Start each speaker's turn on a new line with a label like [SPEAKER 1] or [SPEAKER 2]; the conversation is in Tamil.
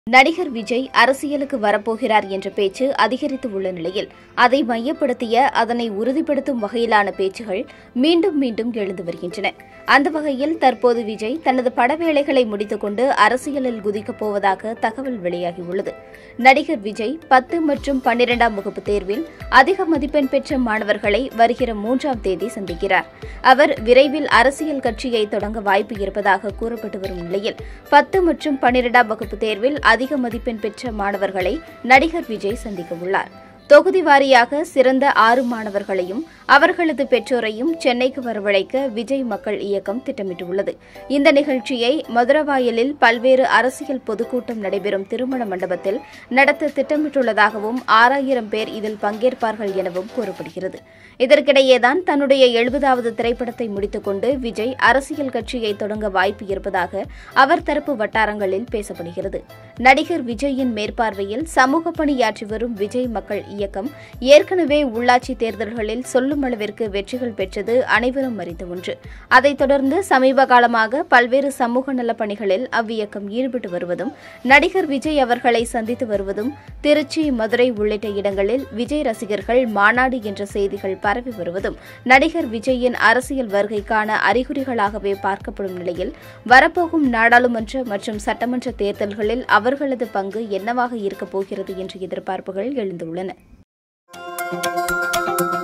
[SPEAKER 1] நடிகர் விஜய் அரசியலுக்கு வரப்போகிறார் என்ற பேச்சு அதிகரித்து உள்ள நிலையில் அதை மையப்படுத்திய அதனை உறுதிப்படுத்தும் வகையிலான பேச்சுகள் மீண்டும் மீண்டும் எழுந்து வருகின்றன அந்த வகையில் தற்போது விஜய் தனது படவேளைகளை முடித்துக்கொண்டு அரசியலில் குதிக்கப் போவதாக தகவல் வெளியாகியுள்ளது நடிகர் விஜய் பத்து மற்றும் பன்னிரெண்டாம் வகுப்பு தேர்வில் அதிக மதிப்பெண் பெற்ற மாணவர்களை வருகிற மூன்றாம் தேதி சந்திக்கிறார் அவர் விரைவில் அரசியல் கட்சியை தொடங்க வாய்ப்பு இருப்பதாக கூறப்பட்டு வரும் நிலையில் பத்து மற்றும் பன்னிரெண்டாம் வகுப்பு தேர்வில் அதிக மதிப்பெண் பெற்ற மாணவர்களை நடிகர் விஜய் சந்திக்க உள்ளார் தொகுதி வாரியாக சிறந்த ஆறு மாணவர்களையும் அவர்களது பெற்றோரையும் சென்னைக்கு வரவழைக்க விஜய் மக்கள் இயக்கம் திட்டமிட்டுள்ளது இந்த நிகழ்ச்சியை மதுரவாயலில் பல்வேறு அரசியல் பொதுக்கூட்டம் நடைபெறும் திருமண மண்டபத்தில் நடத்த திட்டமிட்டுள்ளதாகவும் ஆறாயிரம் பேர் இதில் பங்கேற்பார்கள் எனவும் கூறப்படுகிறது இதற்கிடையேதான் தன்னுடைய எழுபதாவது திரைப்படத்தை முடித்துக்கொண்டு விஜய் அரசியல் கட்சியை தொடங்க வாய்ப்பு இருப்பதாக அவர் தரப்பு வட்டாரங்களில் பேசப்படுகிறது நடிகர் விஜயின் மேற்பார்வையில் சமூக பணியாற்றி வரும் விஜய் மக்கள் இயக்கம் ஏற்கனவே உள்ளாட்சி தேர்தல்களில் சொல்லும் அளவிற்கு வெற்றிகள் பெற்றது அனைவரும் அறிந்த ஒன்று அதைத் தொடர்ந்து சமீப காலமாக பல்வேறு சமூக நலப் பணிகளில் அவ்வியக்கம் ஈடுபட்டு வருவதும் நடிகர் விஜய் அவர்களை சந்தித்து வருவதும் திருச்சி மதுரை உள்ளிட்ட இடங்களில் விஜய் ரசிகர்கள் மாநாடு என்ற செய்திகள் பரவி வருவதும் நடிகர் விஜயின் அரசியல் வருகைக்கான அறிகுறிகளாகவே பார்க்கப்படும் நிலையில் வரப்போகும் நாடாளுமன்ற மற்றும் சட்டமன்ற தேர்தல்களில் அவர்களது பங்கு என்னவாக இருக்கப் போகிறது என்ற எதிர்பார்ப்புகள் எழுந்துள்ளன